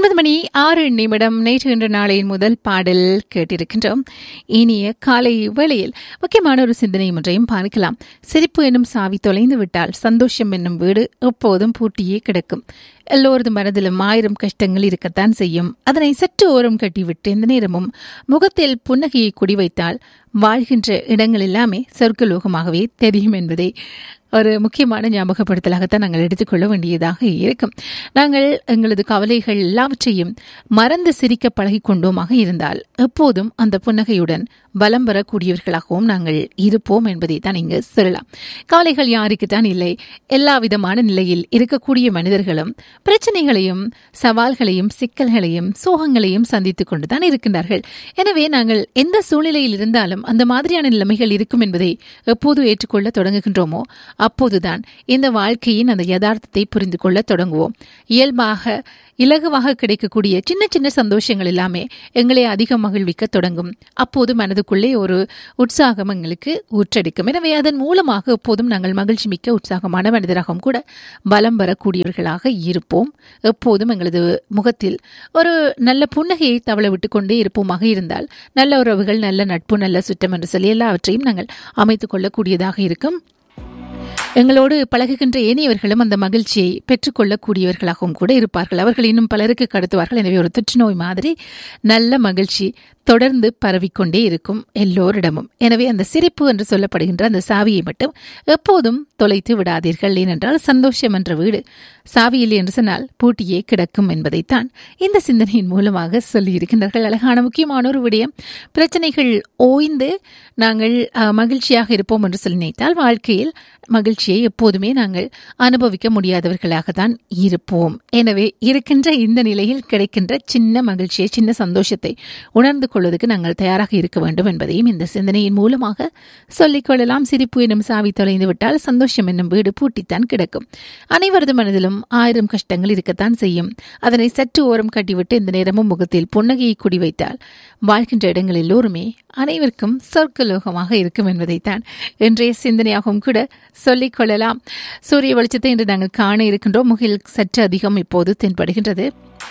ஒன்பது மணி ஆறு நிமிடம் நேற்று இன்று நாளையின் முதல் பாடல் கேட்டிருக்கின்றோம் இனிய காலை வேளையில் முக்கியமான ஒரு சிந்தனை ஒன்றையும் பார்க்கலாம் சிரிப்பு என்னும் சாவி தொலைந்து விட்டால் சந்தோஷம் என்னும் வீடு எப்போதும் பூட்டியே கிடக்கும் எல்லோரது மனதிலும் ஆயிரம் கஷ்டங்கள் இருக்கத்தான் செய்யும் அதனை சற்று ஓரம் கட்டிவிட்டு எந்த நேரமும் முகத்தில் புன்னகையை குடி வைத்தால் வாழ்கின்ற இடங்கள் எல்லாமே சொர்க்கலோகமாகவே தெரியும் என்பதை ஒரு முக்கியமான ஞாபகப்படுத்தலாகத்தான் நாங்கள் எடுத்துக்கொள்ள வேண்டியதாக இருக்கும் நாங்கள் எங்களது கவலைகள் எல்லாவற்றையும் மறந்து சிரிக்க பழகிக் கொண்டோமாக இருந்தால் எப்போதும் அந்த புன்னகையுடன் பலம் வரக்கூடியவர்களாகவும் நாங்கள் இருப்போம் என்பதை தான் இங்கு சொல்லலாம் கவலைகள் யாருக்குத்தான் இல்லை எல்லா விதமான நிலையில் இருக்கக்கூடிய மனிதர்களும் பிரச்சனைகளையும் சவால்களையும் சிக்கல்களையும் சோகங்களையும் சந்தித்துக் கொண்டுதான் இருக்கின்றார்கள் எனவே நாங்கள் எந்த சூழ்நிலையில் இருந்தாலும் அந்த மாதிரியான நிலைமைகள் இருக்கும் என்பதை எப்போது ஏற்றுக்கொள்ள தொடங்குகின்றோமோ அப்போதுதான் இந்த வாழ்க்கையின் அந்த யதார்த்தத்தை புரிந்து கொள்ள தொடங்குவோம் இயல்பாக இலகுவாக கிடைக்கக்கூடிய சின்ன சின்ன சந்தோஷங்கள் எல்லாமே எங்களை அதிகம் மகிழ்விக்க தொடங்கும் அப்போது மனதுக்குள்ளே ஒரு உற்சாகம் எங்களுக்கு ஊற்றெடுக்கும் எனவே அதன் மூலமாக எப்போதும் நாங்கள் மகிழ்ச்சி மிக்க உற்சாகமான மனிதராகவும் கூட பலம் வரக்கூடியவர்களாக இருப்போம் எப்போதும் எங்களது முகத்தில் ஒரு நல்ல புன்னகையை தவள விட்டு கொண்டே இருப்போமாக இருந்தால் நல்ல உறவுகள் நல்ல நட்பு நல்ல சுற்றம் என்று சொல்லி எல்லாவற்றையும் நாங்கள் அமைத்துக் கொள்ளக்கூடியதாக இருக்கும் எங்களோடு பழகுகின்ற ஏனையவர்களும் அந்த மகிழ்ச்சியை பெற்றுக்கொள்ளக்கூடியவர்களாகவும் கூட இருப்பார்கள் அவர்கள் இன்னும் பலருக்கு கடத்துவார்கள் எனவே ஒரு தொற்றுநோய் மாதிரி நல்ல மகிழ்ச்சி தொடர்ந்து பரவிக்கொண்டே இருக்கும் எல்லோரிடமும் எனவே அந்த சிரிப்பு என்று சொல்லப்படுகின்ற அந்த சாவியை மட்டும் எப்போதும் தொலைத்து விடாதீர்கள் ஏனென்றால் சந்தோஷம் என்ற வீடு சாவி இல்லை என்று சொன்னால் பூட்டியே கிடக்கும் என்பதைத்தான் இந்த சிந்தனையின் மூலமாக சொல்லியிருக்கின்றார்கள் அழகான முக்கியமான ஒரு விடயம் பிரச்சனைகள் ஓய்ந்து நாங்கள் மகிழ்ச்சியாக இருப்போம் என்று சொல்லி நினைத்தால் வாழ்க்கையில் மகிழ்ச்சியை எப்போதுமே நாங்கள் அனுபவிக்க முடியாதவர்களாக தான் இருப்போம் எனவே இருக்கின்ற இந்த நிலையில் கிடைக்கின்ற சின்ன மகிழ்ச்சியை சின்ன சந்தோஷத்தை உணர்ந்து கொள்வதற்கு நாங்கள் தயாராக இருக்க வேண்டும் என்பதையும் இந்த சிந்தனையின் மூலமாக சொல்லிக் கொள்ளலாம் சிரிப்பு என்னும் சாவி தொலைந்து விட்டால் சந்தோஷம் என்னும் வீடு பூட்டித்தான் கிடக்கும் அனைவரது மனதிலும் ஆயிரம் கஷ்டங்கள் இருக்கத்தான் செய்யும் அதனை சற்று ஓரம் கட்டிவிட்டு இந்த நேரமும் முகத்தில் புன்னகையை குடி வைத்தால் வாழ்கின்ற இடங்கள் எல்லோருமே அனைவருக்கும் சொர்க்கலோகமாக இருக்கும் என்பதைத்தான் இன்றைய சிந்தனையாகவும் கூட சொல்லிக் கொள்ளலாம் சூரிய வெளிச்சத்தை இன்று நாங்கள் காண இருக்கின்றோம் முகில் சற்று அதிகம் இப்போது தென்படுகின்றது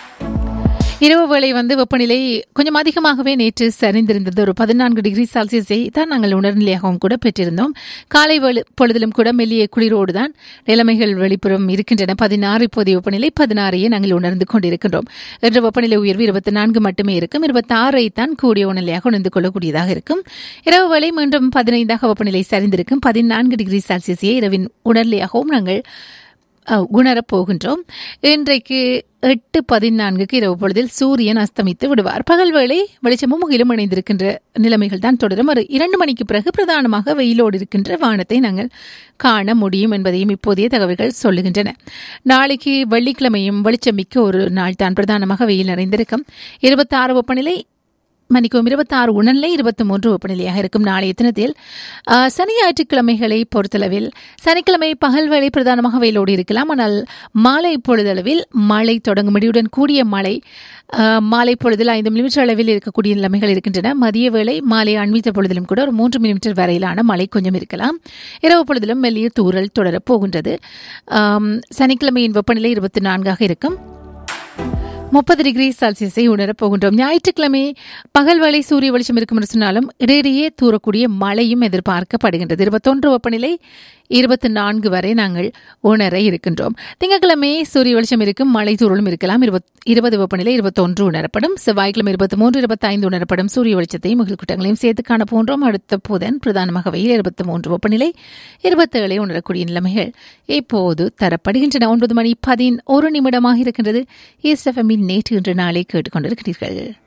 இரவு வேளை வந்து வெப்பநிலை கொஞ்சம் அதிகமாகவே நேற்று சரிந்திருந்தது ஒரு பதினான்கு டிகிரி செல்சியஸை தான் நாங்கள் உணர்நிலையாகவும் கூட பெற்றிருந்தோம் காலை பொழுதிலும் கூட மெல்லிய குளிரோடு தான் நிலைமைகள் வெளிப்புறம் இருக்கின்றன பதினாறு இப்போதைய வெப்பநிலை பதினாறையே நாங்கள் உணர்ந்து கொண்டிருக்கின்றோம் என்ற வெப்பநிலை உயர்வு இருபத்தி நான்கு மட்டுமே இருக்கும் இருபத்தாறை தான் கூடிய உணர்நிலையாக உணர்ந்து கொள்ளக்கூடியதாக இருக்கும் இரவு வேளை மீண்டும் பதினைந்தாக வெப்பநிலை சரிந்திருக்கும் பதினான்கு டிகிரி செல்சியஸையே இரவின் உணர்நிலையாகவும் நாங்கள் உணரப் போகின்றோம் இன்றைக்கு எட்டு பதினான்குக்கு இரவு பொழுதில் சூரியன் அஸ்தமித்து விடுவார் பகல் வேளை வெளிச்சமும் முகிலும் இணைந்திருக்கின்ற நிலைமைகள் தான் தொடரும் ஒரு இரண்டு மணிக்கு பிறகு பிரதானமாக வெயிலோடு இருக்கின்ற வானத்தை நாங்கள் காண முடியும் என்பதையும் இப்போதைய தகவல்கள் சொல்லுகின்றன நாளைக்கு வெள்ளிக்கிழமையும் வெளிச்சமிக்க ஒரு நாள் தான் பிரதானமாக வெயில் நிறைந்திருக்கும் இருபத்தாறு வெப்பநிலை மணிக்கும் இருபத்தாறு உணர்நிலை இருபத்தி மூன்று வெப்பநிலையாக இருக்கும் நாளைய தினத்தில் சனி ஞாயிற்றுக்கிழமைகளை பொறுத்தளவில் சனிக்கிழமை பகல் வேலை பிரதானமாக வெயிலோடு இருக்கலாம் ஆனால் மாலை பொழுதளவில் மழை தொடங்கும் முடியுடன் கூடிய மழை மாலை பொழுதில் ஐந்து மில்லிமீட்டர் அளவில் இருக்கக்கூடிய நிலைமைகள் இருக்கின்றன மதிய வேளை மாலை அண்மித்த பொழுதிலும் கூட ஒரு மூன்று மில்லிமீட்டர் வரையிலான மழை கொஞ்சம் இருக்கலாம் இரவு பொழுதிலும் மெல்லிய தூரல் தொடரப் போகின்றது சனிக்கிழமையின் வெப்பநிலை இருபத்தி நான்காக இருக்கும் முப்பது டிகிரி செல்சியஸை உணரப் போகின்றோம் ஞாயிற்றுக்கிழமை பகல் வேளை சூரிய வெளிச்சம் இருக்கும் என்று சொன்னாலும் இடையிடையே தூரக்கூடிய மழையும் எதிர்பார்க்கப்படுகின்றது இருபத்தொன்று வெப்பநிலை இருபத்தி நான்கு வரை நாங்கள் உணர இருக்கின்றோம் திங்கட்கிழமை சூரிய வெளிச்சம் இருக்கும் மழை தூரலும் இருக்கலாம் இருபது வெப்பநிலை இருபத்தொன்று உணரப்படும் செவ்வாய்க்கிழமை இருபத்தி மூன்று இருபத்தைந்து உணரப்படும் சூரிய வெளிச்சத்தையும் முகில் கூட்டங்களையும் சேர்த்து காண போன்றோம் அடுத்த புதன் பிரதானமாக வெயில் இருபத்தி மூன்று வெப்பநிலை இருபத்தேழை உணரக்கூடிய நிலைமைகள் இப்போது தரப்படுகின்றன ஒன்பது மணி பதின் ஒரு நிமிடமாக இருக்கின்றது ஈஸ்ட் எஃப்எம்மின் நேற்று இன்று நாளை கேட்டுக்கொண்டிருக்கிறீர்கள்